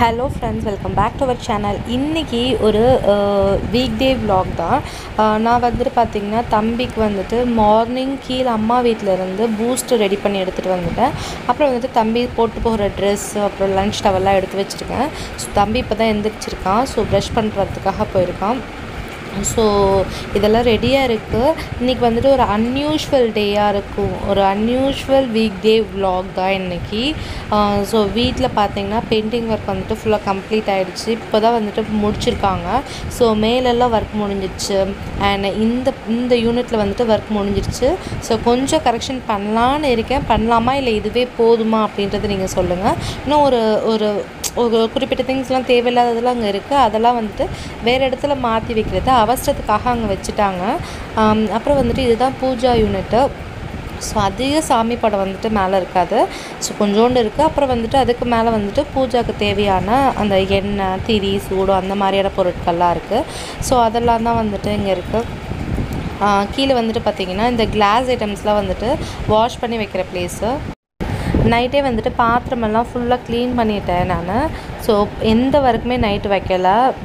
hello friends welcome back to our channel இன்றைக்கி ஒரு week day vlog தான் அஹ், நான் வந்துட்டு பார்த்திங்கன்னா தம்பிக்கு வந்துட்டு மார்னிங் கீழே அம்மா வீட்டில் இருந்து பூஸ்ட் ரெடி பண்ணி எடுத்துகிட்டு வந்துட்டேன் அப்புறம் வந்துட்டு தம்பி போட்டு போகிற ட்ரெஸ் அப்புறம் லஞ்ச் டவெல்லாம் எடுத்து வச்சுருக்கேன் ஸோ தம்பி இப்போ தான் எந்திரிச்சிருக்கான் ஸோ ப்ரஷ் பண்ணுறதுக்காக போயிருக்கான் ஸோ இதெல்லாம் ரெடியாக இருக்குது இன்றைக்கி வந்துட்டு ஒரு அன்யூஷுவல் டேயாக இருக்கும் ஒரு அன்யூஷுவல் வீக் டே vlog தான் இன்றைக்கி ஸோ வீட்டில் பார்த்தீங்கன்னா பெயிண்டிங் ஒர்க் வந்துட்டு ஃபுல்லாக கம்ப்ளீட் ஆகிடுச்சு இப்போ தான் வந்துட்டு முடிச்சிருக்காங்க ஸோ மேலெல்லாம் ஒர்க் முடிஞ்சிடுச்சு அண்ட் இந்த இந்த யூனிட்டில் வந்துட்டு ஒர்க் முடிஞ்சிடுச்சு ஸோ கொஞ்சம் கரெக்ஷன் பண்ணலான்னு இருக்கேன் பண்ணலாமா இல்லை இதுவே போதுமா அப்படின்றத நீங்கள் சொல்லுங்கள் இன்னும் ஒரு ஒரு ஒரு குறிப்பிட்ட திங்ஸ்லாம் தேவையில்லாததெல்லாம் அங்கே இருக்குது அதெல்லாம் வந்துட்டு வேறு இடத்துல மாற்றி வைக்கிறது அவசரத்துக்காக அங்கே வச்சுட்டாங்க ஆம், அப்புறம் வந்துட்டு இதுதான் பூஜா யூனிட்டு ஸோ அதிக சாமி படம் வந்துட்டு மேலே இருக்காது ஸோ கொஞ்சோண்டு இருக்குது அப்புறம் வந்துட்டு அதுக்கு மேலே வந்துட்டு பூஜாக்கு தேவையான அந்த எண்ணெய் திரி சூடு அந்த மாதிரியான பொருட்கள்லாம் இருக்குது ஸோ அதெல்லாம் தான் வந்துட்டு இங்கே இருக்குது கீழே வந்துட்டு பார்த்தீங்கன்னா இந்த கிளாஸ் ஐட்டம்ஸ்லாம் வந்துட்டு வாஷ் பண்ணி வைக்கிற பிளேஸு நைட்டே வந்துட்டு பாத்திரமெல்லாம் ஃபுல்லாக க்ளீன் பண்ணிட்டேன் நான் ஸோ எந்த ஒர்க்குமே நைட்டு வைக்கல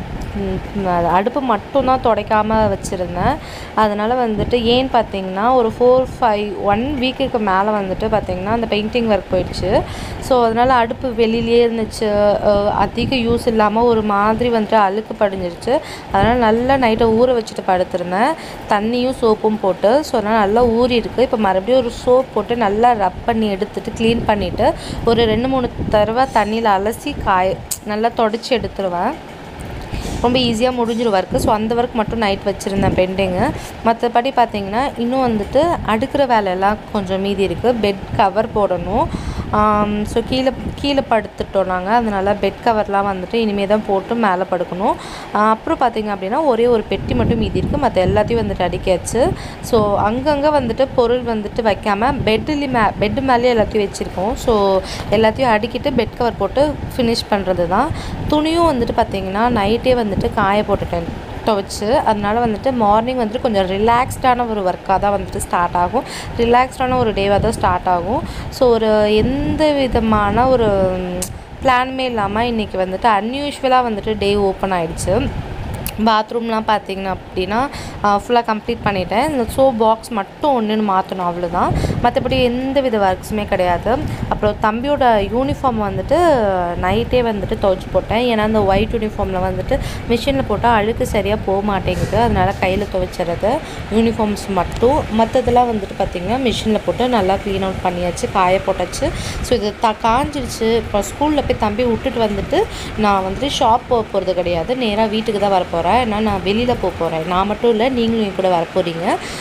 ம், அது அடுப்பு மட்டும்தான் துடைக்காமல் வச்சுருந்தேன் அதனால் வந்துட்டு ஏன்னு பார்த்தீங்கன்னா ஒரு ஃபோர் ஃபைவ் ஒன் வீக்குக்கு மேலே வந்துட்டு பார்த்தீங்கன்னா அந்த பெயிண்டிங் ஒர்க் போயிடுச்சு ஸோ அதனால் அடுப்பு வெளியிலே இருந்துச்சு அஹ், அதிக யூஸ் இல்லாமல் ஒரு மாதிரி வந்துட்டு அழுக்கு படிஞ்சிருச்சு அதனால் நல்லா நைட்டை ஊற வச்சுட்டு படுத்திருந்தேன் தண்ணியும் சோப்பும் போட்டு ஸோ அதனால் நல்லா ஊறி இருக்குது இப்போ மறுபடியும் ஒரு சோப் போட்டு நல்லா ரப் பண்ணி எடுத்துட்டு க்ளீன் பண்ணிவிட்டு ஒரு ரெண்டு மூணு தடவை தண்ணியில் அலசி காய நல்லா தொடச்சி எடுத்துருவேன் ரொம்ப ஈஸியாக முடிஞ்சிரும் ஒர்க்கு ஸோ அந்த ஒர்க் மட்டும் நைட் வச்சுருந்தேன் பெண்டிங்கு மற்றபடி பார்த்தீங்கன்னா இன்னும் வந்துட்டு அடுக்கிற வேலையெல்லாம் கொஞ்சம் மீதி இருக்குது பெட் கவர் போடணும் ஸோ கீழே கீழே படுத்துட்டோம் நாங்கள் அதனால் பெட் கவர்லாம் வந்துட்டு இனிமேல் தான் போட்டு மேலே படுக்கணும் ஆஹ் அப்புறம் பார்த்தீங்க அப்படின்னா ஒரே ஒரு பெட்டி மட்டும் மீதி இருக்குது மற்ற எல்லாத்தையும் வந்துட்டு அடிக்காச்சு ஸோ அங்கங்கே வந்துட்டு பொருள் வந்துட்டு வைக்காமல் பெட்டுலி மே பெட்டு மேலேயே எல்லாத்தையும் வச்சுருக்கோம் ஸோ எல்லாத்தையும் அடுக்கிட்டு பெட் கவர் போட்டு ஃபினிஷ் பண்ணுறது தான் துணியும் வந்துட்டு பார்த்தீங்கன்னா நைட்டே வந்துட்டு காய போட்டுட்டேன் துவைச்சு அதனால வந்துட்டு மார்னிங் வந்துட்டு கொஞ்சம் ரிலாக்ஸ்டான ஒரு ஒர்க்காக தான் வந்துட்டு ஸ்டார்ட் ஆகும் ரிலாக்ஸ்டான ஒரு டேவாக தான் ஸ்டார்ட் ஆகும் ஸோ ஒரு எந்த விதமான ஒரு பிளானுமே இல்லாமல் இன்றைக்கி வந்துட்டு அன்யூஷுவலாக வந்துட்டு டே ஓப்பன் ஆயிடுச்சு பாத்ரூம்லாம் பார்த்தீங்கன்னா அப்படின்னா ஃபுல்லாக கம்ப்ளீட் பண்ணிட்டேன் இந்த சோப் பாக்ஸ் மட்டும் ஒன்றுன்னு மாற்றணும் அவ்வளோதான் மற்றபடி எந்த வித ஒர்க்ஸுமே கிடையாது அப்புறம் தம்பியோட யூனிஃபார்ம் வந்துட்டு நைட்டே வந்துட்டு துவைச்சி போட்டேன் ஏன்னா அந்த ஒயிட் யூனிஃபார்மில் வந்துட்டு மிஷினில் போட்டால் அழுக்கு சரியாக போக மாட்டேங்குது அதனால் கையில் துவைச்சிறது யூனிஃபார்ம்ஸ் மட்டும் மற்றதெல்லாம் வந்துட்டு பார்த்திங்கன்னா மிஷினில் போட்டு நல்லா க்ளீன் அவுட் பண்ணியாச்சு காய போட்டாச்சு ஸோ இது த காஞ்சிடுச்சு இப்போ ஸ்கூலில் போய் தம்பி விட்டுட்டு வந்துட்டு நான் வந்துட்டு ஷாப் போக போகிறது கிடையாது நேராக வீட்டுக்கு தான் வரப்போகிறேன் ஏன்னா நான் வெளியில் போக போகிறேன் நான் மட்டும் இல்லை நீங்களும் என் கூட வர போகிறீங்க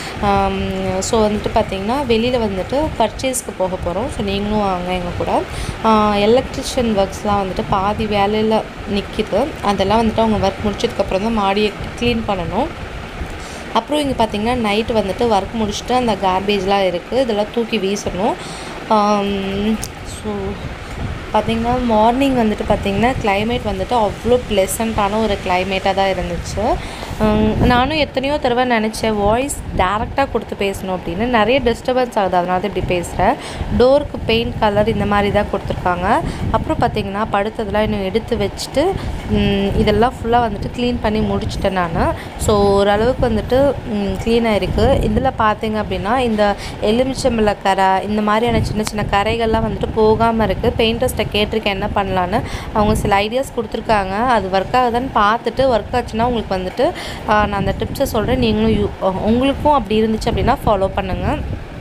ஸோ வந்துட்டு பார்த்தீங்கன்னா வெளியில் வந்துட்டு பர்ச்சேஸ்க்கு போக போகிறோம் ஸோ நீங்களும் வாங்க எங்கள் கூட எலக்ட்ரிஷியன் ஒர்க்ஸ்லாம் வந்துட்டு பாதி வேலையில் நிற்கிது அதெல்லாம் வந்துட்டு அவங்க ஒர்க் முடிச்சதுக்கப்புறம் தான் மாடியை க்ளீன் பண்ணணும் அப்புறம் இங்கே பார்த்தீங்கன்னா நைட்டு வந்துட்டு ஒர்க் முடிச்சுட்டு அந்த கார்பேஜ்லாம் இருக்குது இதெல்லாம் தூக்கி வீசணும் ஸோ பார்த்திங்கன்னா மார்னிங் வந்துட்டு பார்த்திங்கன்னா climate வந்துட்டு அவ்வளோ ப்ளெசண்ட்டான ஒரு கிளைமேட்டாக தான் இருந்துச்சு உம், நானும் எத்தனையோ தடவை நினச்சேன் வாய்ஸ் டேரெக்டாக கொடுத்து பேசணும் அப்படின்னு நிறைய டிஸ்டர்பன்ஸ் ஆகுது அதனால தான் இப்படி பேசுகிறேன் டோருக்கு பெயிண்ட் கலர் இந்த மாதிரி தான் கொடுத்துருக்காங்க அப்புறம் பார்த்திங்கன்னா படுத்ததெல்லாம் இன்னும் எடுத்து வச்சுட்டு உம், இதெல்லாம் ஃபுல்லாக வந்துட்டு க்ளீன் பண்ணி முடிச்சிட்டேன் நான் ஸோ ஓரளவுக்கு வந்துட்டு க்ளீனாக இருக்குது இதில் பார்த்தீங்க அப்படின்னா இந்த எலுமிச்சம்பழ கரை இந்த மாதிரியான சின்ன சின்ன கரைகள்லாம் வந்துட்டு போகாமல் இருக்குது பெயிண்டர்ஸ்ட்டை கேட்டிருக்கேன் என்ன பண்ணலான்னு அவங்க சில ஐடியாஸ் கொடுத்துருக்காங்க அது ஒர்க் ஆகுதான்னு பார்த்துட்டு ஒர்க் ஆச்சுன்னா உங்களுக்கு வந்துட்டு ஆஹ், நான் அந்த டிப்ஸை சொல்கிறேன் நீங்களும் யூ உங்களுக்கும் அப்படி இருந்துச்சு அப்படின்னா ஃபாலோ பண்ணுங்கள்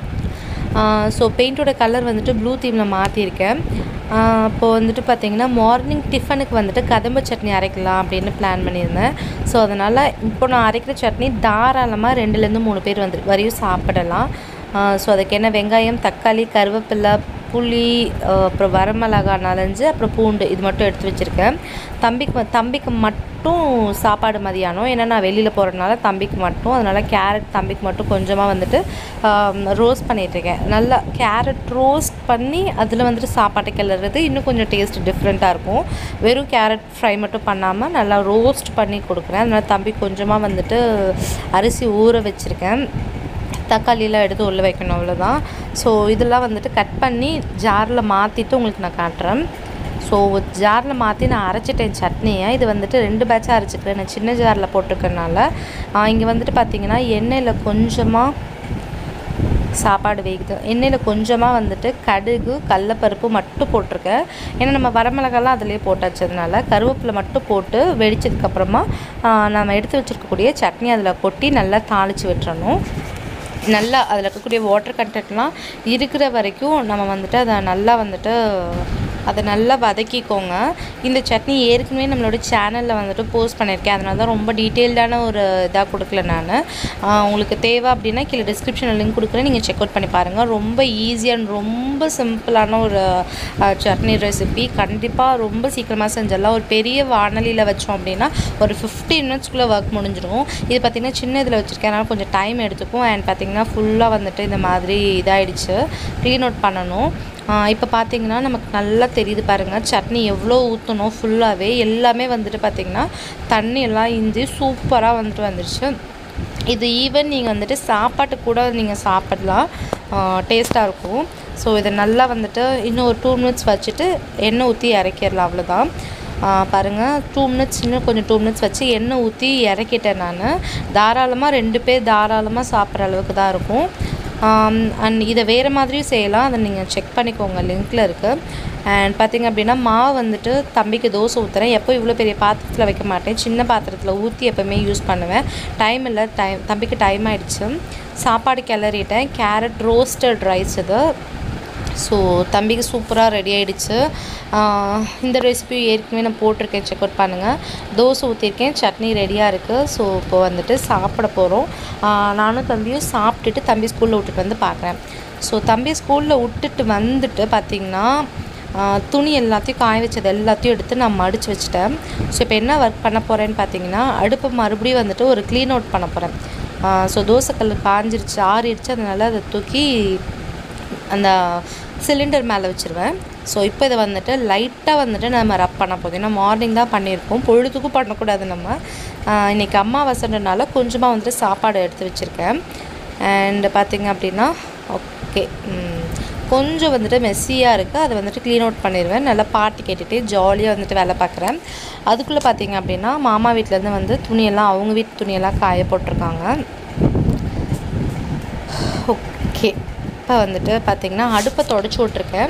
ஸோ பெயிண்டோட கலர் வந்துட்டு ப்ளூ தீமில் மாற்றிருக்கேன் அப்போது வந்துட்டு பார்த்தீங்கன்னா மார்னிங் டிஃபனுக்கு வந்துட்டு கதம்ப சட்னி அரைக்கலாம் அப்படின்னு பிளான் பண்ணியிருந்தேன் ஸோ அதனால் இப்போ நான் அரைக்கிற சட்னி தாராளமாக ரெண்டுலேருந்து மூணு பேர் வந்து வரையும் சாப்பிடலாம் ஸோ அதுக்கு என்ன வெங்காயம் தக்காளி கருவேப்பிலை புளி ஆஹ் அப்புறம் வரமிளகா நனைஞ்சு அப்புறம் பூண்டு இது மட்டும் எடுத்து வச்சுருக்கேன் தம்பிக்கு ம- தம்பிக்கு மட்டும் சாப்பாடு மதியானம் ஏன்னா நான் வெளியில் போகிறதுனால தம்பிக்கு மட்டும் அதனால் கேரட் தம்பிக்கு மட்டும் கொஞ்சமாக வந்துட்டு ரோஸ்ட் பண்ணிகிட்ருக்கேன் நல்லா கேரட் ரோஸ்ட் பண்ணி அதில் வந்துட்டு சாப்பாட்டை கிளறது இன்னும் கொஞ்சம் டேஸ்ட் டிஃப்ரெண்ட்டாக இருக்கும் வெறும் கேரட் ஃப்ரை மட்டும் பண்ணாமல் நல்லா ரோஸ்ட் பண்ணி கொடுக்குறேன் அதனால் தம்பி கொஞ்சமாக வந்துட்டு அரிசி ஊற வச்சுருக்கேன் தக்காளியெலாம் எடுத்து உள்ளே வைக்கணும் அவ்வளோதான் ஸோ இதெல்லாம் வந்துட்டு கட் பண்ணி ஜாரில் மாற்றிட்டு உங்களுக்கு நான் காட்டுறேன் ஸோ ஜாரில் மாற்றி நான் அரைச்சிட்டேன் சட்னியை இது வந்துட்டு ரெண்டு பேட்சாக அரைச்சிக்கிறேன் நான் சின்ன ஜாரில் போட்டிருக்கறனால இங்கே வந்துட்டு பார்த்திங்கன்னா எண்ணெயில் கொஞ்சமாக சாப்பாடு வேகுது எண்ணெயில் கொஞ்சமாக வந்துட்டு கடுகு கடலப்பருப்பு மட்டும் போட்டிருக்கேன் ஏன்னா நம்ம வரமிளகாலாம் அதிலே போட்டாச்சதுனால கருவேப்பிலை மட்டும் போட்டு வெடிச்சதுக்கப்புறமா நம்ம எடுத்து வச்சுருக்கக்கூடிய சட்னி அதில் கொட்டி நல்லா தாளித்து விட்டுறணும் நல்லா அதில் இருக்கக்கூடிய வாட்டர் கண்டென்ட்லாம் இருக்கிற வரைக்கும் நம்ம வந்துட்டு அதை நல்லா வந்துட்டு அதை நல்லா வதக்கிக்கோங்க இந்த சட்னி ஏற்கனவே நம்மளோட சேனலில் வந்துட்டு போஸ்ட் பண்ணியிருக்கேன் அதனால தான் ரொம்ப டீட்டெயில்டான ஒரு இதாக கொடுக்கல நான் உங்களுக்கு தேவை அப்படின்னா கீழே டிஸ்கிரிப்ஷனில் லிங்க் கொடுக்குறேன் நீங்கள் செக் அவுட் பண்ணி பாருங்கள் ரொம்ப ஈஸியாக ரொம்ப சிம்பிளான ஒரு அஹ், சட்னி ரெசிபி கண்டிப்பாக ரொம்ப சீக்கிரமாக செஞ்சிடலாம் ஒரு பெரிய வானலியில் வச்சோம் அப்படின்னா ஒரு ஃபிஃப்டீன் மினிட்ஸ்க்குள்ளே ஒர்க் முடிஞ்சிடும் இது பார்த்திங்கன்னா சின்ன இதில் வச்சுருக்கேன் அதனால் கொஞ்சம் டைம் எடுத்துக்கும் அண்ட் பார்த்திங்கன்னா ஃபுல்லாக வந்துட்டு இந்த மாதிரி இதாகிடுச்சு க்ளீன் அவுட் பண்ணணும் இப்போ பார்த்தீங்கன்னா நமக்கு நல்லா தெரியுது பாருங்கள் சட்னி எவ்வளோ ஊற்றணும் ஃபுல்லாகவே எல்லாமே வந்துட்டு பார்த்திங்கன்னா தண்ணி எல்லாம் இஞ்சி சூப்பராக வந்துட்டு வந்துடுச்சு இது ஈவன் நீங்கள் வந்துட்டு சாப்பாட்டு கூட நீங்கள் சாப்பிடலாம் டேஸ்ட்டாக இருக்கும் ஸோ இதை நல்லா வந்துட்டு இன்னும் ஒரு டூ மினிட்ஸ் வச்சுட்டு எண்ணெய் ஊற்றி இறக்கிடலாம் அவ்வளோதான் பாருங்கள் டூ மினிட்ஸ் இன்னும் கொஞ்சம் டூ மினிட்ஸ் வச்சு எண்ணெய் ஊற்றி இறக்கிட்டேன் நான் தாராளமாக ரெண்டு பேர் தாராளமாக சாப்பிட்ற அளவுக்கு தான் இருக்கும் அண்ட் இதை வேறு மாதிரியும் செய்யலாம் அதை நீங்கள் செக் பண்ணிக்கோங்க லிங்க்கில் இருக்குது அண்ட் பார்த்திங்க அப்படின்னா மாவு வந்துட்டு தம்பிக்கு தோசை ஊற்றுறேன் எப்போ இவ்வளோ பெரிய பாத்திரத்தில் வைக்க மாட்டேன் சின்ன பாத்திரத்தில் ஊற்றி எப்போவுமே யூஸ் பண்ணுவேன் டைம் இல்லை டைம் தம்பிக்கு டைம் ஆயிடுச்சு சாப்பாடு கிளறிட்டேன் கேரட் ரோஸ்டட் ரைஸ் இது ஸோ தம்பிக்கு சூப்பராக ரெடி ஆகிடுச்சு இந்த ரெசிபி ஏற்கனவே நான் போட்டிருக்கேன் செக் அவுட் பண்ணுங்கள் தோசை ஊற்றிருக்கேன் சட்னி ரெடியாக இருக்குது ஸோ இப்போ வந்துட்டு சாப்பிட போகிறோம் நானும் தம்பியும் சாப்பிட்டுட்டு தம்பி ஸ்கூலில் விட்டுட்டு வந்து பார்க்குறேன் ஸோ தம்பி ஸ்கூலில் விட்டுட்டு வந்துட்டு பார்த்திங்கன்னா ஆஹ் துணி எல்லாத்தையும் காய வச்சது எல்லாத்தையும் எடுத்து நான் மடித்து வச்சுட்டேன் ஸோ இப்போ என்ன ஒர்க் பண்ண போகிறேன்னு பார்த்தீங்கன்னா அடுப்பு மறுபடியும் வந்துட்டு ஒரு க்ளீன் அவுட் பண்ண போகிறேன் ஸோ தோசைக்கல் காஞ்சிருச்சு ஆறிடுச்சு அதனால் அதை தூக்கி அந்த சிலிண்டர் மேலே வச்சுருவேன் ஸோ இப்போ இதை வந்துட்டு லைட்டாக வந்துட்டு நம்ம ரப் பண்ண போதும் ஏன்னா மார்னிங் தான் பண்ணியிருக்கோம் பொழுதுக்கும் பண்ணக்கூடாது நம்ம ஆஹ் இன்னைக்கு அம்மாவாசைன்றனால கொஞ்சமாக வந்துட்டு சாப்பாடு எடுத்து வச்சுருக்கேன் அண்ட் பார்த்திங்க அப்படின்னா ஓகே கொஞ்சம் வந்துட்டு மெஸ்ஸியாக இருக்குது அதை வந்துட்டு க்ளீன் அவுட் பண்ணிடுவேன் நல்லா பாட்டு கேட்டுகிட்டே ஜாலியாக வந்துட்டு வேலை பார்க்குறேன் அதுக்குள்ளே பார்த்தீங்க அப்படின்னா மாமா வீட்டிலேருந்து வந்து துணியெல்லாம் அவங்க வீட்டு துணியெல்லாம் காய போட்டிருக்காங்க ஓகே இப்போ வந்துட்டு பார்த்திங்கன்னா அடுப்பை தொடச்சி விட்ருக்கேன்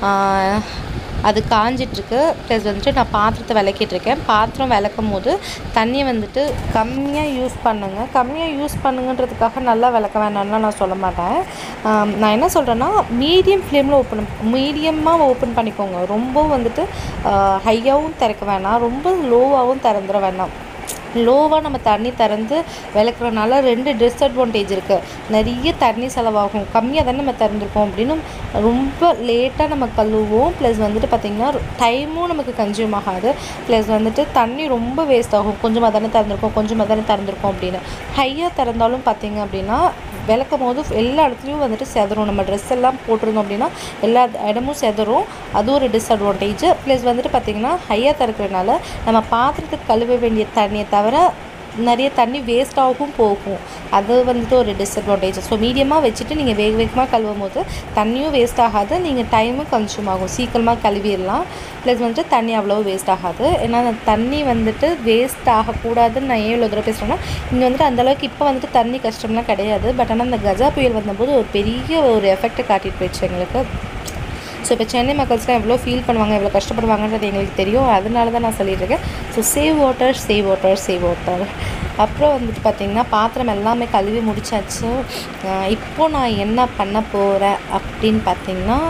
ஆஹ் அது காஞ்சிட்ருக்கு ப்ளஸ் வந்துட்டு நான் பாத்திரத்தை விளக்கிட்டுருக்கேன் பாத்திரம் விளக்கும் போது தண்ணியை வந்துட்டு கம்மியாக யூஸ் பண்ணுங்க கம்மியாக யூஸ் பண்ணுங்கன்றதுக்காக நல்லா விளக்க வேண்டாம்லாம் நான் சொல்ல மாட்டேன் ஆம், நான் என்ன சொல்கிறேன்னா மீடியம் ஃப்ளேமில் ஓப்பன் மீடியமாக ஓப்பன் பண்ணிக்கோங்க ரொம்ப வந்துட்டு ஹையாகவும் திறக்க வேணாம் ரொம்ப லோவாகவும் திறந்துட வேணாம் லோவாக நம்ம தண்ணி திறந்து விளக்குறனால ரெண்டு டிஸ்அட்வான்டேஜ் இருக்குது நிறைய தண்ணி செலவாகும் கம்மியாக தானே நம்ம திறந்துருக்கோம் அப்படின்னு ரொம்ப லேட்டாக நம்ம கழுவுவோம் ப்ளஸ் வந்துட்டு பார்த்திங்கன்னா டைமும் நமக்கு கன்சியூம் ஆகாது ப்ளஸ் வந்துட்டு தண்ணி ரொம்ப வேஸ்ட் ஆகும் கொஞ்சமாக தானே திறந்துருக்கோம் கொஞ்சமாக தானே திறந்துருக்கோம் அப்படின்னு ஹையாக திறந்தாலும் பார்த்திங்க அப்படின்னா விளக்கும் போது எல்லா இடத்துலையும் வந்துட்டு செதறும் நம்ம ட்ரெஸ் எல்லாம் போட்டிருந்தோம் அப்படின்னா எல்லா இடமும் செதறும் அது ஒரு டிஸ்அட்வான்டேஜ் ப்ளஸ் வந்துட்டு பார்த்திங்கன்னா ஹையாக திறக்கிறதுனால நம்ம பாத்திரத்துக்கு கழுவ வேண்டிய தண்ணியை தவிர நிறைய தண்ணி வேஸ்ட்டாகவும் போகும் அது வந்துட்டு ஒரு டிஸ்அட்வான்டேஜ் ஸோ மீடியமாக வச்சுட்டு நீங்கள் வேக வேகமாக கழுவும் போது தண்ணியும் வேஸ்ட் ஆகாது நீங்கள் டைமும் கன்சியூம் ஆகும் சீக்கிரமாக கழுவிடலாம் ப்ளஸ் வந்துட்டு தண்ணி அவ்வளோ வேஸ்ட் ஆகாது ஏன்னா அந்த தண்ணி வந்துட்டு வேஸ்ட் ஆகக்கூடாதுன்னு நான் ஏன் இவ்வளோ தூரம் பேசுகிறேன்னா இங்கே வந்துட்டு அந்தளவுக்கு இப்போ வந்துட்டு தண்ணி கஷ்டம்லாம் கிடையாது பட் ஆனால் அந்த கஜா புயல் வந்தபோது ஒரு பெரிய ஒரு எஃபெக்ட்டை காட்டிட்டு போயிடுச்சு எங்களுக்கு ஸோ இப்போ சென்னை மக்கள்ஸ்லாம் எவ்வளோ ஃபீல் பண்ணுவாங்க எவ்வளோ கஷ்டப்படுவாங்கன்றது எங்களுக்கு தெரியும் அதனால தான் நான் சொல்லிட்டு இருக்கேன் so save water save water save water அப்புறம் வந்துட்டு பார்த்திங்கன்னா பாத்திரம் எல்லாமே கழுவி முடிச்சாச்சு ஆஹ் இப்போ நான் என்ன பண்ண போகிறேன் அப்படின்னு பார்த்தீங்கன்னா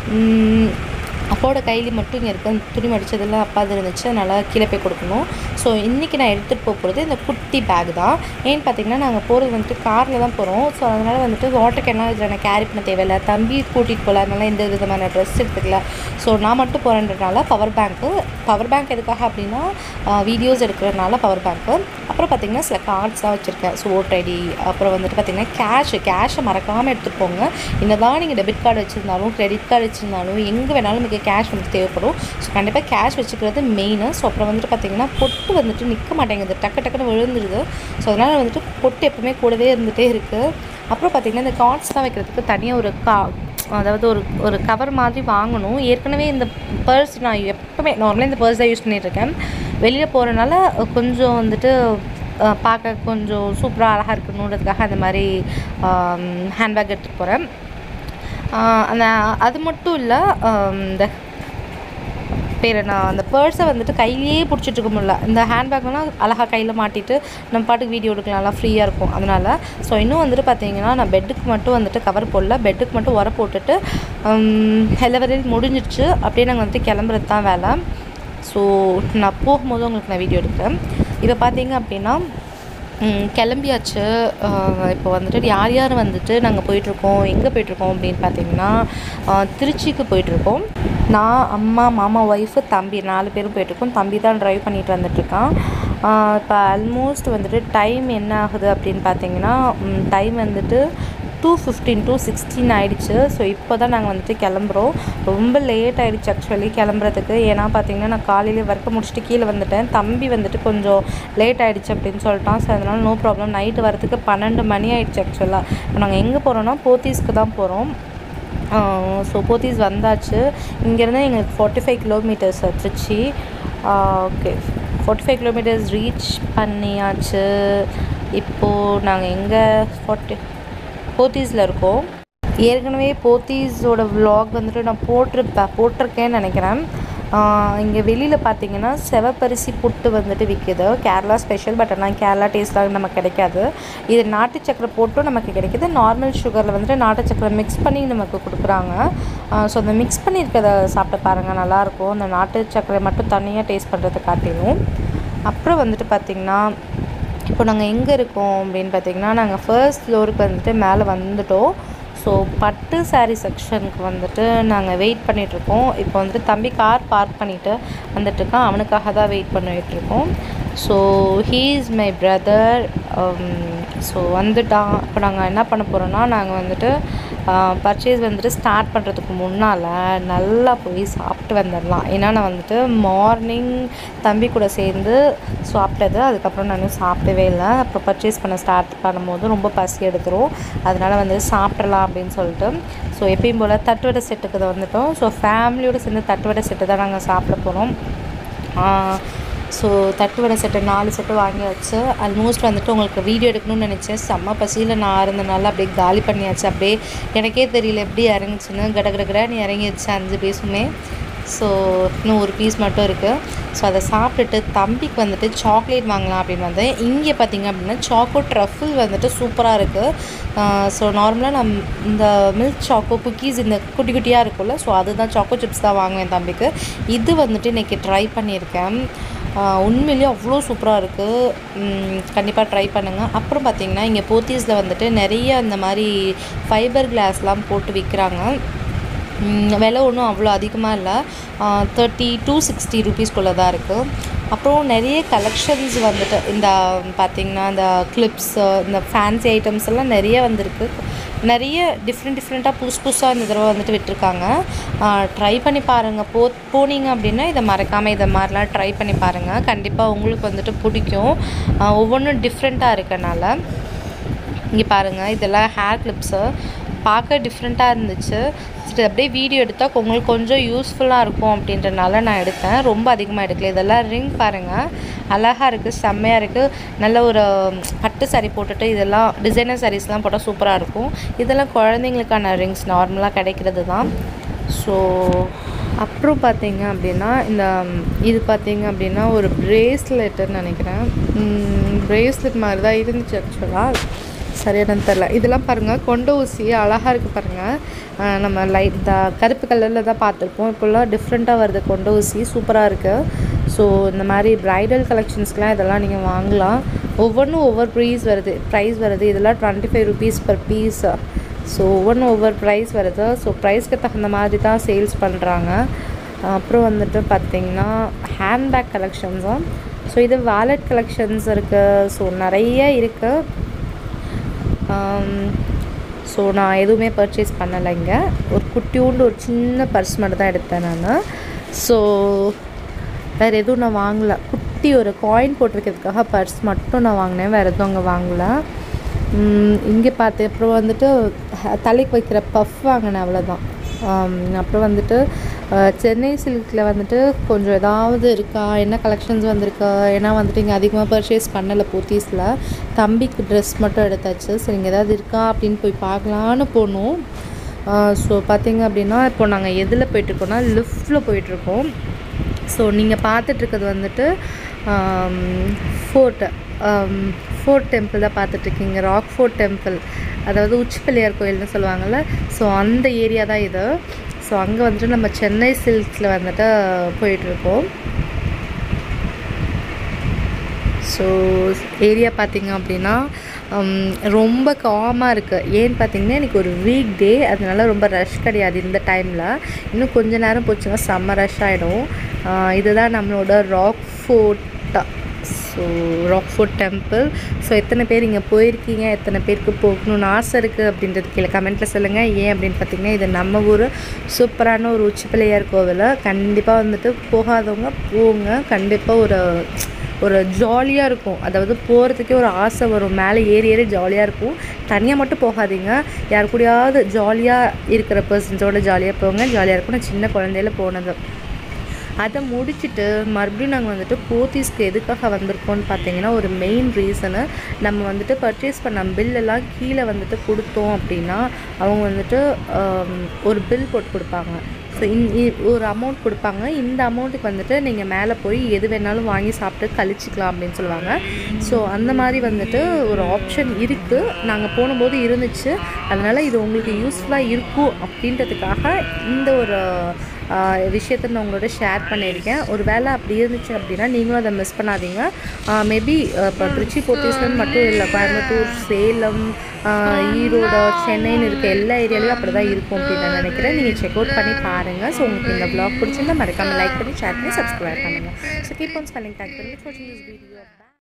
உம், அப்பாவோட கையில் மட்டும் இங்கே இருக்க துணி மடிச்சதெல்லாம் அப்பா அது இருந்துச்சு அதனால் கீழே போய் கொடுக்கணும் ஸோ இன்றைக்கி நான் எடுத்துகிட்டு போக போகிறது இந்த குட்டி பேக் தான் ஏன்னு பார்த்தீங்கன்னா நாங்கள் போகிறது வந்துட்டு காரில் தான் போகிறோம் ஸோ அதனால் வந்துட்டு வாட்டர் கேன்லாம் இதில் நான் கேரி பண்ண தேவையில்லை தம்பி கூட்டிகிட்டு போகல அதனால எந்த விதமான ட்ரெஸ் எடுத்துக்கல ஸோ நான் மட்டும் போகிறேன்றனால பவர் பேங்க்கு பவர் பேங்க் எதுக்காக அப்படின்னா வீடியோஸ் எடுக்கிறதுனால பவர் பேங்க்கு அப்புறம் பார்த்திங்கன்னா சில கார்ட்ஸ்லாம் வச்சுருக்கேன் ஸோ ஓட்டர் ஐடி அப்புறம் வந்துட்டு பார்த்திங்கன்னா கேஷ் கேஷை மறக்காமல் எடுத்துகிட்டு போங்க என்னதான் நீங்கள் டெபிட் கார்டு வச்சுருந்தாலும் கிரெடிட் கார்டு வச்சுருந்தாலும் எங்கே வேணாலும் உங்களுக்கு கேஷ் வந்து தேவைப்படும் ஸோ கண்டிப்பாக கேஷ் வச்சுக்கிறது மெயின் ஸோ அப்புறம் வந்துட்டு பார்த்திங்கன்னா பொட்டு வந்துட்டு நிற்க மாட்டேங்குது டக்கு டக்குன்னு விழுந்துருது ஸோ அதனால் வந்துட்டு பொட்டு எப்பவுமே கூடவே இருந்துகிட்டே இருக்குது அப்புறம் பார்த்திங்கன்னா இந்த கார்ட்ஸ்லாம் வைக்கிறதுக்கு தனியாக ஒரு கா அதாவது ஒரு ஒரு கவர் மாதிரி வாங்கணும் ஏற்கனவே இந்த பர்ஸ் நான் எப்போவுமே நார்மலாக இந்த பர்ஸ் தான் யூஸ் பண்ணிகிட்ருக்கேன் வெளியில் போகிறனால கொஞ்சம் வந்துட்டு அஹ், பார்க்க கொஞ்சம் சூப்பராக அழகாக இருக்கணுன்றதுக்காக அந்த மாதிரி ஹேண்ட்பேக் எடுத்துகிட்டு போகிறேன் அந்த அது மட்டும் இல்லை இந்த பேர் என்ன அந்த பர்ஸை வந்துட்டு கையிலேயே பிடிச்சிட்டு இருக்க முடியல இந்த ஹேண்ட்பேக்லாம் அழகாக கையில் மாட்டிட்டு நம்ம பாட்டுக்கு வீடியோ எடுக்கலாம்லாம் ஃப்ரீயாக இருக்கும் அதனால் ஸோ இன்னும் வந்துட்டு பார்த்தீங்கன்னா நான் பெட்டுக்கு மட்டும் வந்துட்டு கவர் போடல பெட்டுக்கு மட்டும் உர போட்டுட்டு ஹெலவரில் முடிஞ்சிடுச்சு அப்படியே நாங்கள் வந்துட்டு கிளம்புறது தான் வேலை ஸோ நான் போகும்போது உங்களுக்கு நான் வீடியோ எடுக்கிறேன் இப்போ பார்த்தீங்க அப்படின்னா ம், கிளம்பியாச்சு அஹ், இப்போ வந்துட்டு யார் யார் வந்துட்டு நாங்கள் போயிட்டுருக்கோம் எங்கே போயிட்டுருக்கோம் அப்படின்னு பார்த்தீங்கன்னா அஹ், திருச்சிக்கு போயிட்டுருக்கோம் நான் அம்மா மாமா ஒய்ஃபு தம்பி நாலு பேரும் போயிட்டுருக்கோம் தம்பி தான் ட்ரைவ் பண்ணிட்டு வந்துட்டுருக்கான் அஹ், இப்போ ஆல்மோஸ்ட் வந்துட்டு டைம் என்ன ஆகுது அப்படின்னு பார்த்தீங்கன்னா டைம் வந்துட்டு டூ ஃபிஃப்டீன் டூ சிக்ஸ்டீன் ஆயிடுச்சு ஸோ இப்போ தான் நாங்கள் வந்துட்டு கிளம்புறோம் ரொம்ப லேட் ஆயிடுச்சு ஆக்சுவலி கிளம்புறதுக்கு ஏன்னா பார்த்தீங்கன்னா நான் காலையிலே ஒர்க்கை முடிச்சுட்டு கீழே வந்துட்டேன் தம்பி வந்துட்டு கொஞ்சம் லேட் ஆயிடுச்சு அப்படின்னு சொல்லிட்டான் ஸோ அதனால் நோ ப்ராப்ளம் நைட்டு வரதுக்கு பன்னெண்டு மணி ஆயிடுச்சு ஆக்சுவலாக இப்போ நாங்கள் எங்கே போகிறோன்னா போத்தீஸ்க்கு தான் போகிறோம் ஸோ போத்தீஸ் வந்தாச்சு இங்கேருந்து எங்களுக்கு forty five kilometres Trichy okay forty five kilometres reach பண்ணியாச்சு இப்போது நாங்கள் எங்கே ஃபார்ட்டி போத்தீஸில் இருக்கோம் ஏற்கனவே போத்தீஸோட vlog வந்துட்டு நான் போட்டிருப்பேன் போட்டிருக்கேன்னு நினைக்கிறேன் இங்கே வெளியில் பார்த்தீங்கன்னா செவப்பரிசி புட்டு வந்துட்டு விற்கிது கேரளா ஸ்பெஷல் பட் ஆனால் கேரளா டேஸ்ட்டாக நமக்கு கிடைக்காது இது நாட்டு சக்கரை போட்டும் நமக்கு கிடைக்கிது நார்மல் சுகரில் வந்துட்டு நாட்டு சக்கரை மிக்ஸ் பண்ணி நமக்கு கொடுக்குறாங்க ஸோ அந்த மிக்ஸ் பண்ணியிருக்கிறத சாப்பிட்டு பாருங்கள் நல்லாயிருக்கும் அந்த நாட்டு சக்கரை மட்டும் தனியாக டேஸ்ட் பண்ணுறது காட்டிலும் அப்புறம் வந்துட்டு பார்த்திங்கன்னா இப்போ நாங்கள் எங்கே இருக்கோம் அப்படின்னு பார்த்தீங்கன்னா நாங்கள் ஃபர்ஸ்ட் ஃப்ளோருக்கு வந்துட்டு மேலே வந்துட்டோம் ஸோ பட்டு saree செக்ஷனுக்கு வந்துட்டு நாங்கள் வெயிட் பண்ணிகிட்ருக்கோம் இப்போ வந்துட்டு தம்பி கார் பார்க் பண்ணிவிட்டு வந்துட்டுருக்கான் அவனுக்காக தான் வெயிட் பண்ணிகிட்ருக்கோம் so he is my brother so வந்துட்டான் இப்போ நாங்கள் என்ன பண்ண போகிறோன்னா நாங்கள் வந்துட்டு பர்ச்சேஸ் வந்துட்டு ஸ்டார்ட் பண்ணுறதுக்கு முன்னால் நல்லா போய் சாப்பிட்டு வந்துடலாம் ஏன்னா நான் வந்துட்டு மார்னிங் தம்பி கூட சேர்ந்து சாப்பிட்டது அதுக்கப்புறம் நான் சாப்பிடவே இல்லை அப்புறம் பர்ச்சேஸ் பண்ண ஸ்டார்ட் பண்ணும்போது ரொம்ப பசி எடுத்துரும் அதனால வந்து சாப்பிட்றலாம் அப்படின்னு சொல்லிட்டு ஸோ எப்பயும் போல் தட்டுவடை செட்டுக்கு தான் வந்துட்டோம் ஸோ ஃபேமிலியோடு சேர்ந்து தட்டுவடை செட்டு தான் நாங்கள் சாப்பிட போகிறோம் ஸோ தட்டுவடை செட்டு நாலு செட்டு வாங்கியாச்சு ஆல்மோஸ்ட் வந்துட்டு உங்களுக்கு வீடியோ எடுக்கணும்னு நினச்சேன் செம்ம பசியில் நான் இருந்தனால அப்படியே காலி பண்ணியாச்சு அப்படியே எனக்கே தெரியல எப்படி இறங்குச்சுன்னு கட கட கடன்னு இறங்கிடுச்சு அஞ்சு பீஸுமே ஸோ இன்னும் ஒரு பீஸ் மட்டும் இருக்குது ஸோ அதை சாப்பிட்டுட்டு தம்பிக்கு வந்துட்டு சாக்லேட் வாங்கலாம் அப்படின்னு வந்தேன் இங்கே பார்த்தீங்க அப்படின்னா சாக்கோ ட்ரஃபிள் வந்துட்டு சூப்பராக இருக்குது ஸோ நார்மலாக நம் இந்த மில்க் சாக்கோ குக்கீஸ் இந்த குட்டி குட்டியாக இருக்கும்ல ஸோ அதுதான் சாக்கோ சிப்ஸ் தான் வாங்குவேன் தம்பிக்கு இது வந்துட்டு இன்றைக்கி ட்ரை பண்ணியிருக்கேன் ஆஹ் உண்மையிலேயே அவ்வளோ சூப்பராக இருக்குது கண்டிப்பாக ட்ரை பண்ணுங்கள் அப்புறம் பார்த்தீங்கன்னா இங்கே போத்தீஸில் வந்துட்டு நிறைய இந்த மாதிரி ஃபைபர் கிளாஸ்லாம் போட்டு விற்கிறாங்க ம், விலை ஒன்றும் அவ்வளோ அதிகமாக இல்லை தேர்ட்டி டூ சிக்ஸ்டி ருபீஸ்க்குள்ளே தான் இருக்குது அப்புறம் நிறைய கலெக்ஷன்ஸ் வந்துட்டு இந்த பார்த்திங்கன்னா இந்த கிளிப்ஸு இந்த ஃபேன்சி ஐட்டம்ஸ் எல்லாம் நிறைய வந்திருக்கு நிறைய டிஃப்ரெண்ட் டிஃப்ரெண்ட்டாக புதுசு புதுசாக இந்த தடவை வந்துட்டு விட்டுருக்காங்க ட்ரை பண்ணி பாருங்கள் போ போனீங்க அப்படின்னா இதை மறக்காமல் இதை மாதிரிலாம் ட்ரை பண்ணி பாருங்கள் கண்டிப்பாக உங்களுக்கு வந்துட்டு பிடிக்கும் ஆஹ் ஒவ்வொன்றும் டிஃப்ரெண்ட்டாக இருக்கனால இங்கே பாருங்கள் இதெல்லாம் ஹேர் கிளிப்ஸு பார்க்க டிஃப்ரெண்ட்டாக இருந்துச்சு சரி அப்படியே வீடியோ எடுத்தால் உங்களுக்கு கொஞ்சம் யூஸ்ஃபுல்லாக இருக்கும் அப்படின்றனால நான் எடுத்தேன் ரொம்ப அதிகமாக எடுக்கல இதெல்லாம் ரிங் பாருங்கள் அழகாக இருக்குது செம்மையாக இருக்குது நல்ல ஒரு பட்டு saree போட்டுட்டு இதெல்லாம் டிசைனர் சாரீஸ்லாம் போட்டால் சூப்பராக இருக்கும் இதெல்லாம் குழந்தைங்களுக்கான ரிங்ஸ் நார்மலாக கிடைக்கிறது தான் ஸோ அப்புறம் பார்த்தீங்க அப்படின்னா இந்த ம், இது பார்த்தீங்க அப்படின்னா ஒரு பிரேஸ்லெட்டுன்னு நினைக்கிறேன் பிரேஸ்லெட் மாதிரி தான் இருந்துச்சு ஆக்சுவலாக சரியானு தெரில இதெல்லாம் பாருங்கள் கொண்ட ஊசி அழகாக இருக்குது பாருங்கள் நம்ம லைட் இந்த கருப்பு கலரில் தான் பார்த்துருப்போம் இப்போல்லாம் டிஃப்ரெண்ட்டாக வருது கொண்ட ஊசி சூப்பராக இருக்குது ஸோ இந்த மாதிரி ப்ரைடல் கலெக்ஷன்ஸ்க்கெலாம் இதெல்லாம் நீங்கள் வாங்கலாம் ஒவ்வொன்றும் ஒவ்வொரு ப்ரைஸ் வருது ப்ரைஸ் வருது இதெல்லாம் twenty five rupees per piece so ஒவ்வொன்றும் ஒவ்வொரு ப்ரைஸ் வருது ஸோ ப்ரைஸ்க்கு தகுந்த மாதிரி தான் சேல்ஸ் பண்ணுறாங்க அப்புறம் வந்துட்டு பார்த்திங்கன்னா ஹேண்ட்பேக் கலெக்ஷன்ஸும் ஸோ இது வாலெட் கலெக்ஷன்ஸ் இருக்குது ஸோ நிறைய இருக்குது ஸோ நான் எதுவுமே பர்ச்சேஸ் பண்ணலைங்க ஒரு குட்டியூண்டு ஒரு சின்ன பர்ஸ் மட்டும் தான் எடுத்தேன் நான் ஸோ வேறு எதுவும் நான் வாங்கல குட்டி ஒரு காயின் போட்டிருக்கிறதுக்காக பர்ஸ் மட்டும் நான் வாங்கினேன் வேறு எதுவும் அங்கே வாங்கல இங்கே பார்த்து அப்புறம் வந்துட்டு ஹ- தலைக்கு வைக்கிற பஃப் வாங்கினேன் அவ்வளோதான் அப்புறம் வந்துட்டு அஹ், சென்னை சில்கில் வந்துட்டு கொஞ்சம் ஏதாவது இருக்கா என்ன கலெக்ஷன்ஸ் வந்திருக்கா ஏன்னா வந்துட்டு இங்கே அதிகமாக பர்ச்சேஸ் பண்ணலை போத்தீஸில் தம்பிக்கு ட்ரெஸ் மட்டும் எடுத்தாச்சு சரி இங்கே ஏதாவது இருக்கா அப்படின்னு போய் பார்க்கலான்னு போனோம் ஸோ பார்த்தீங்க அப்படின்னா இப்போ நாங்கள் எதில் போயிட்டுருக்கோம்னா லிஃப்ட்டில் போயிட்டுருக்கோம் ஸோ நீங்கள் பார்த்துட்ருக்கிறது வந்துட்டு ஃபோர்ட்டு ஃபோர்ட் டெம்பிள் தான் பார்த்துட்ருக்கீங்க ராக் ஃபோர்ட் டெம்பிள் அதாவது உச்சிப்பிள்ளையார் கோயில்னு சொல்லுவாங்கள்ல ஸோ அந்த ஏரியா தான் இது ஸோ அங்கே வந்துட்டு நம்ம சென்னை சில்க்ஸில் வந்துட்டு போயிட்டுருக்கோம் ஸோ ஏரியா பார்த்தீங்க அப்படின்னா ஹம், ரொம்ப காமாக இருக்குது ஏன்னு பார்த்தீங்கன்னா எனக்கு ஒரு வீக் டே அதனால ரொம்ப ரஷ் கிடையாது இந்த டைமில் இன்னும் கொஞ்ச நேரம் போச்சுன்னா செம்ம ரஷ் ஆகிடும் இதுதான் நம்மளோட ராக் ஃபோர்ட்டா so rock fort temple so எத்தனை பேர் இங்கே போயிருக்கீங்க எத்தனை பேருக்கு போகணும்னு ஆசை இருக்குது அப்படின்றது கீழே கமெண்ட்டில் சொல்லுங்கள் ஏன் அப்படின்னு பார்த்தீங்கன்னா இது நம்ம ஊர் சூப்பரான ஒரு உச்சி பிள்ளையார் கோவில் கண்டிப்பாக வந்துட்டு போகாதவங்க போங்க கண்டிப்பாக ஒரு ஒரு ஜாலியாக இருக்கும் அதாவது போகிறதுக்கே ஒரு ஆசை வரும் மேலே ஏறி ஏறி ஜாலியாக இருக்கும் தனியாக மட்டும் போகாதீங்க யார் கூடயாவது ஜாலியாக இருக்கிற பர்சன்ஸோட ஜாலியாக போங்க ஜாலியாக இருக்கும் நான் சின்ன குழந்தையில போனது அதை முடிச்சுட்டு மறுபடியும் நாங்கள் வந்துட்டு போத்தீஸ்க்கு எதுக்காக வந்திருக்கோம்னு பார்த்தீங்கன்னா ஒரு மெயின் ரீசனு நம்ம வந்துட்டு பர்ச்சேஸ் பண்ண பில்லெல்லாம் கீழே வந்துட்டு கொடுத்தோம் அப்படின்னா அவங்க வந்துட்டு ஆம், ஒரு பில் போட்டு கொடுப்பாங்க ஸோ இன் இ- ஒரு அமௌண்ட் கொடுப்பாங்க இந்த அமௌண்ட்டுக்கு வந்துட்டு நீங்கள் மேலே போய் எது வேணாலும் வாங்கி சாப்பிட்டு கழிச்சிக்கலாம் அப்படின்னு சொல்லுவாங்க ஸோ அந்த மாதிரி வந்துட்டு ஒரு ஆப்ஷன் இருக்குது நாங்கள் போகும்போது இருந்துச்சு அதனால் இது உங்களுக்கு யூஸ்ஃபுல்லாக இருக்கும் அப்படின்றதுக்காக இந்த ஒரு ஆஹ் விஷயத்தை நான் உங்களோட ஷேர் பண்ணியிருக்கேன் ஒரு வேளை அப்படி இருந்துச்சு அப்படின்னா நீங்களும் அதை மிஸ் பண்ணாதீங்க மேபி இப்போ திருச்சி போத்தீஸ்லன்னு மட்டும் இல்லை கோயம்புத்தூர் சேலம் ஆஹ் ஈரோடு சென்னைன்னு இருக்க எல்லா ஏரியாலையும் அப்படி தான் இருக்கும் அப்படின்னு நான் நினைக்கிறேன் நீங்கள் செக் அவுட் பண்ணி பாருங்கள் ஸோ உங்களுக்கு இந்த vlog பிடிச்சிருந்தா மறக்காமல் லைக் பண்ணி ஷேர் பண்ணி சப்ஸ்கிரைப் பண்ணுங்கள் so keep on spelling thank you for this video